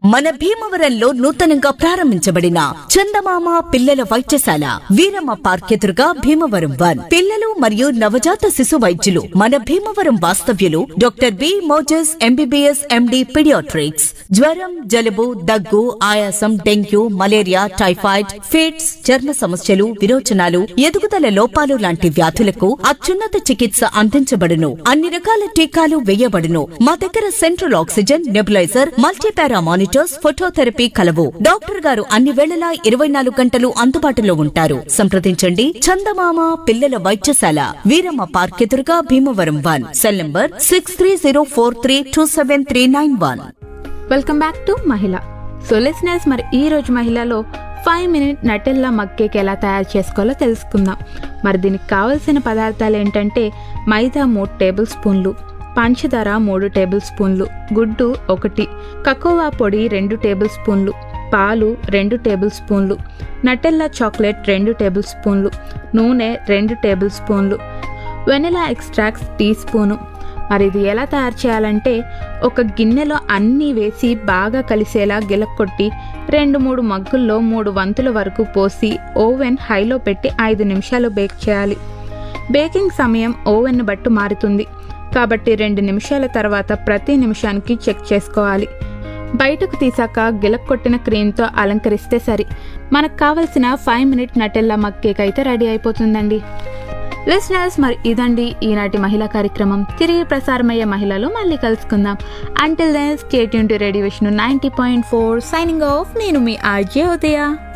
మన భీమవరంలో నూతనంగా ప్రారంభించబడిన చందమామ పిల్లల వైద్యశాల వీరమ్మ పార్క్ ఎదురుగా భీమవరం వన్ పిల్లలు మరియు నవజాత శిశు వైద్యులు మన భీమవరం వాస్తవ్యులు doctor B Moses MBBS MD paediatrics జ్వరం జలుబు దగ్గు ఆయాసం డెంగ్యూ మలేరియా టైఫాయిడ్ ఫిట్స్ చర్మ సమస్యలు విరోచనాలు ఎదుగుదల లోపాలు లాంటి వ్యాధులకు అత్యున్నత చికిత్స అందించబడును అన్ని రకాల టీకాలు వేయబడును మా దగ్గర central oxygen nebuliser multipara monitors phototherapy కలవు డాక్టర్ గారు అన్ని వేళలా ఇరవై నాలుగు గంటలు అందుబాటులో ఉంటారు సంప్రదించండి చందమామ పిల్లల వైద్యశాల వీరమ్మ పార్క్ ఎదురుగా Bhimavaram one cell number six three zero four three two seven three nine one welcome back to Mahila so listeners మరి ఈ రోజు మహిళలో five minute Nutella mug cake ఎలా తయారు చేసుకోవాలో తెలుసుకుందాం మరి దీనికి కావలసిన పదార్థాలు ఏంటంటే మైదా మూడు టేబుల్ స్పూన్లు పంచదార మూడు టేబుల్ స్పూన్లు గుడ్డు ఒకటి కకోవా పొడి రెండు టేబుల్ స్పూన్లు పాలు రెండు టేబుల్ స్పూన్లు నటెల్లా చాక్లెట్ రెండు టేబుల్ స్పూన్లు నూనె రెండు టేబుల్ స్పూన్లు వెనిలా ఎక్స్ట్రాక్ట్స్ టీ స్పూను మరి ఇది ఎలా తయారు చేయాలంటే ఒక గిన్నెలో అన్నీ వేసి బాగా కలిసేలా గిలక్కొట్టి రెండు మూడు మగ్గుల్లో మూడు వంతుల వరకు పోసి ఓవెన్ హైలో పెట్టి ఐదు నిమిషాలు బేక్ చేయాలి బేకింగ్ సమయం ఓవెన్ బట్టు మారుతుంది కాబట్టి రెండు నిమిషాల తర్వాత ప్రతి నిమిషానికి చెక్ చేసుకోవాలి బయటకు తీసాక గిలక్కొట్టిన క్రీమ్తో అలంకరిస్తే సరి మనకు కావలసిన five minute Nutella mug cake అయితే రెడీ అయిపోతుందండి లిసనర్స్ మరి ఇదండి ఈనాటి మహిళా కార్యక్రమం తిరిగి ప్రసారమయ్యే మహిళలు మళ్ళీ కలుసుకుందాం అంటిల్ దెన్ స్టేట్ యూన్ to radio Vishnu ninety point four signing off నేను మీ ఆర్జే ఉదయ